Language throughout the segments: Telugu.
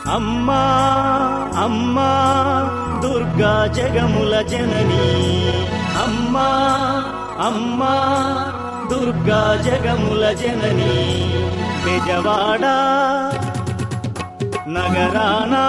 అమ్మా అమ్మా దుర్గా జగముల జనని అమ్మా అమ్మా దుర్గా జగముల జనని బెజవాడ నగరానా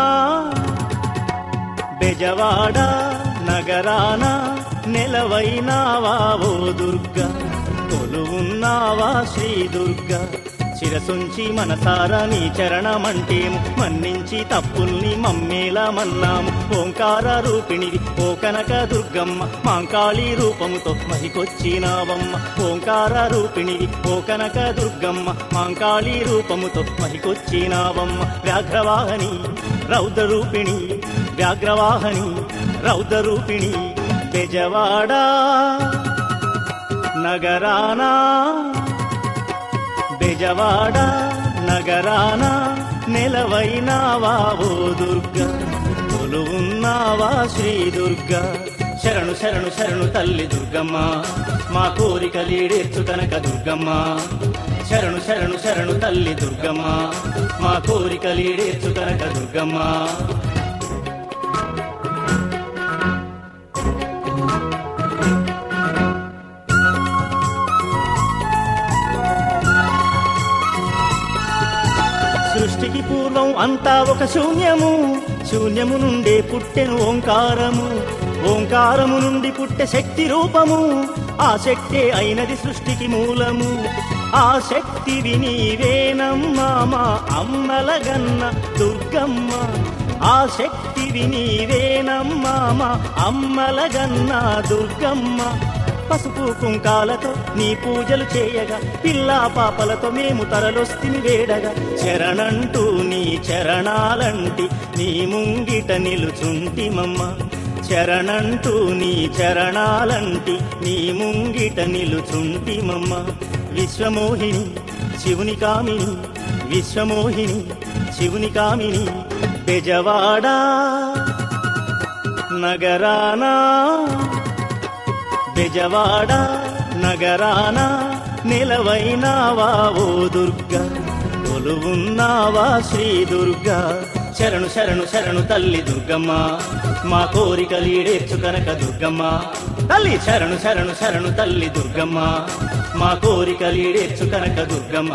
బెజవాడ నగరాన నెలవైనావా ఓ దుర్గా కొలువున్నావా శ్రీ దుర్గా శిరసుంచి మనసారా నీ చరణమంటేము మన్నించి తప్పుల్ని మమ్మేలా మన్నాము ఓంకార రూపిణివి ఓ కనక దుర్గమ్మ మాంకాళి రూపముతో మహికొచ్చినావమ్మ ఓంకార రూపిణివి ఓ కనక దుర్గమ్మ మాంకాళి రూపముతో మహికొచ్చినావమ్మ వ్యాఘ్రవాహని రౌద్ర రూపిణి వ్యాఘ్రవాహని రౌద్ర రూపిణి బెజవాడా నగరానా బెజవాడ నగరాన నెలవైనావా ఓ దుర్గా కొలువున్నావా శ్రీ దుర్గా శరణు శరణు శరణు తల్లి దుర్గమ్మ మా కోరికలీడేర్చు కనక దుర్గమ్మ శరణు శరణు శరణు తల్లి దుర్గమ్మ మా కోరికలీడేర్చు కనక దుర్గమ్మ సృష్టికి పూర్వం అంతా ఒక శూన్యము శూన్యము నుండే పుట్టెను ఓంకారము ఓంకారము నుండి పుట్టె శక్తి రూపము ఆ శక్తే అయినది సృష్టికి మూలము ఆ శక్తివి నీవేనమ్మా మా అమ్మలగన్న దుర్గమ్మ ఆ శక్తివి నీవేనమ్మా మా అమ్మలగన్న దుర్గమ్మ పసుపు కుంకాలతో నీ పూజలు చేయగా పిల్లా పాపలతో మేము తరలొస్తిని వేడగా చరణంటూ నీ చరణాలంటి నీ ముంగిట నిలుచుంటిమమ్మ చరణంటూ నీ చరణాలంటి నీ ముంగిట నిలుచుంటిమమ్మ విశ్వమోహిని శివుని కామిని విశ్వమోహిని శివుని కామిని బెజవాడా నగరానా బెజవాడ నగరాన నిలవైనావా ఓ దుర్గా కొలువున్నావా శ్రీ దుర్గా శరణు శరణు శరణు తల్లి దుర్గమ్మ మా కోరికలీడేర్చు కనక దుర్గమ్మ తల్లి శరణు శరణు శరణు తల్లి దుర్గమ్మ మా కోరికలీడేర్చు కనక దుర్గమ్మ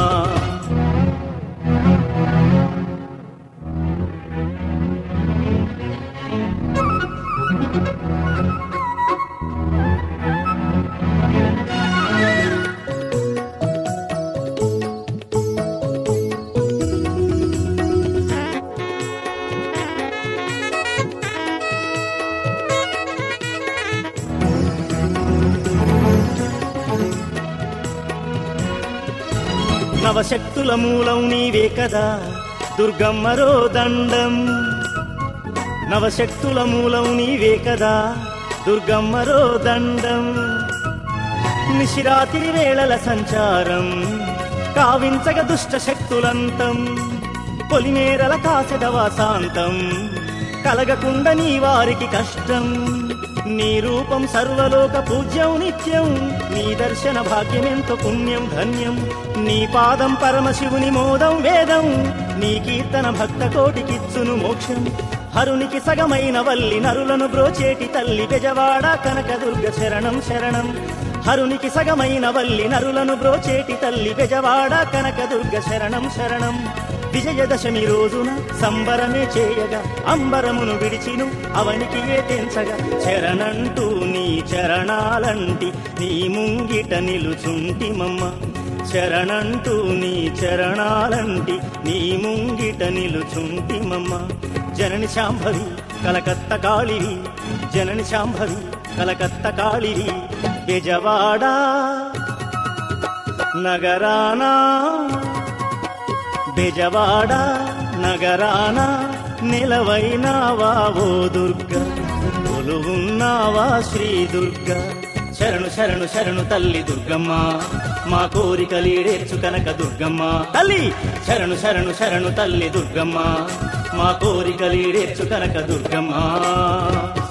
నవశక్తుల మూలం నీవే కదా దుర్గమ్మరో దండం నవశక్తుల మూలం నీవే కదా దుర్గమ్మరో దండం నిశిరాతిరి వేళల సంచారం కావించగ దుష్ట శక్తులంతం పొలిమేరల కాసెదవాసాంతం కలగకుండా నీ వారికి కష్టం నీ రూపం సర్వలోక పూజ్యం నిత్యం నీ దర్శన భాగ్యమెంతో పుణ్యం ధన్యం నీ పాదం పరమశివుని మోదం వేదం నీ కీర్తన భక్త కోటికిచ్చును మోక్షం హరునికి సగమైన వల్లి నరులను బ్రోచేటి తల్లి బెజవాడ కనకదుర్గ శరణం శరణం హరునికి సగమైన వల్లి నరులను బ్రోచేటి తల్లి బెజవాడ కనకదుర్గ శరణం శరణం విజయదశమి రోజున సంబరమే చేయగా అంబరమును విడిచిను అవనికి ఏ తెంచగా చరణంటూ నీ చరణాలంటి నీ ముంగిట నిలుచుంటిమమ్మ శరణంటూ నీ చరణాలంటి నీ ముంగిట నిలుచుంటిమమ్మ జనని శాంభవి కలకత్త కాళివి జనని శాంభవి కలకత్త కాళివి బెజవాడా నగరానా బెజవాడ నగరాన నిలవైనావా ఓ దుర్గా కొలువున్నావా శ్రీ దుర్గా శరణు శరణు శరణు తల్లి దుర్గమ్మ మా కోరికలీడేర్చు కనక దుర్గమ్మ తల్లి శరణు శరణు శరణు తల్లి దుర్గమ్మ మా కోరికలీడేర్చు కనక దుర్గమ్మ